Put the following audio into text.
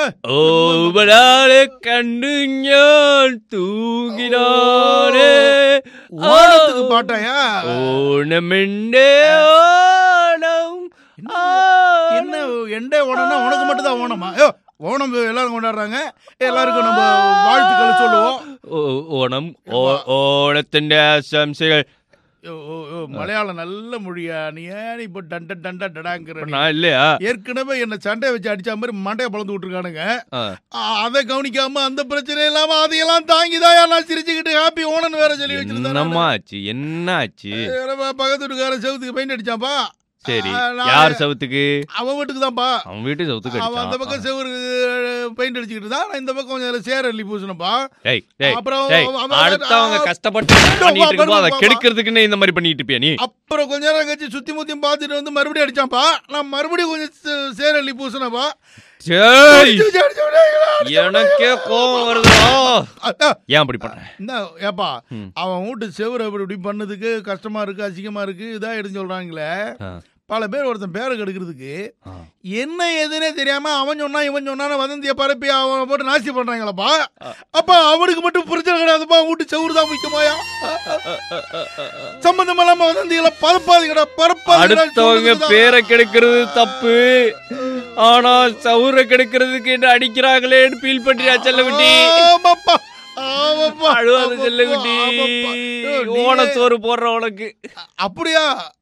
ഓവരാളെ കണ്ടു ഞാൻ തൂങ്ങിനാനേ ஓணத்துக்கு பாட்டாயா ഓണമെന്റെ ഓണം என்ன எண்டே ஓணம்னா உனக்கு மட்டும் தான் ஓணமா ஐயோ ஓணம் எல்லாரும் கொண்டாடுறாங்க எல்லாருக்கும் நம்ம வாழ்த்துக்கள் சொல்லுவோம் ഓ- ഓണം ഓ- ഓണത്തിന്റെ ആശംസകൾ ஐயோ, ஓ, ஓ, மலையாளம் நல்ல மொழியா நீ ஏன் இப்ப டன் டன் டன் டன் டடாங்கிற இப்ப நீ? நான் இல்லையா ஏற்கனவே என்ன சண்டையை வச்சு அடிச்ச மாதிரி மண்டையை பழந்து விட்டுருக்கானுங்க ஆ. அதை கவனிக்காம அந்த பிரச்சனை இல்லாம அதையெல்லாம் தாங்கிதான் நான் சிரிச்சுக்கிட்டு ஹாப்பி ஓணன்னு வேற சொல்லி வச்சிருந்தேன் என்னம்மா ஆச்சு என்ன ஆச்சு பக்கத்து வீட்டுக்காரன் செவுத்துக்கு பெயிண்ட் அடிச்சாப்பா சரி ஆ, நான் யார் சவுத்துக்கு அவன் வீட்டுக்கு தான்ப்பா அவன் வீட்டு சவுத்துக்கு அவன் அந்த பக்கம் அடிச்சான் செவரு பெயிண்ட் அடிச்சுக்கிட்டு தான் நான் இந்த பக்கம் கொஞ்சம் சேர் அள்ளி பூசணும்ப்பா டேய், டேய், அப்புறம் டேய், அவன் அடுத்தவங்க அவன் கஷ்டப்பட்டு பண்ணிட்டு இருக்கும்போது அதை வா, வா. கெடுக்கிறதுக்குன்னு இந்த மாதிரி பண்ணிட்டு இருப்பியா நீ அப்புறம் கொஞ்ச நேரம் கழிச்சு சுத்தி முத்தியும் பார்த்துட்டு வந்து மறுபடியும் அடிச்சான்ப்பா நான் மறுபடியும் கொஞ்சம் சே- சேர் அள்ளி பூசினப்பா சேய், எனக்கே கோபம் வருதா ஏன் அப்படி பண்ற என்ன ஏப்பா ம். அவன் வீட்டு செவுரு அப்படி இப்படி பண்ணதுக்கு கஷ்டமா இருக்கு அசிங்கமா இருக்கு இதாயிடுன்னு சொல்றாங்களே ஆ, பல பேர் ஒருத்தன் பேரை கெடுக்கிறதுக்கு ஆ. என்ன எதுனே தெரியாம அவன் சொன்னா இவன் சொன்னான்னு வதந்திய பரப்பி அவனை போட்டு நாசி பண்றாங்களப்பா அப்ப அவனுக்கு மட்டும் பிரச்சனை கிடையாதுப்பா வீட்டு செவுரு தான் முக்கியமாயா சம்பந்தம் இல்லாம வதந்திகளை பரப்பாதீங்கடா பரப்பாதீங்கடா அடுத்தவங்க சொல்றதுதான். பேரை கெடுக்கிறது தப்பு ஆனா சவுர கெடுக்கிறதுக்கு என்ன அடிக்கிறாங்களேன்னு ஃபீல் பண்றியா செல்லகுட்டி ஆமாப்பா ஆமாப்பா அழுவாத ஆமாப்பா, செல்லகுட்டி ஆமாப்பா. ஐயோ, நீயே- ஓணச்சோறு போடுற உனக்கு அப்படியா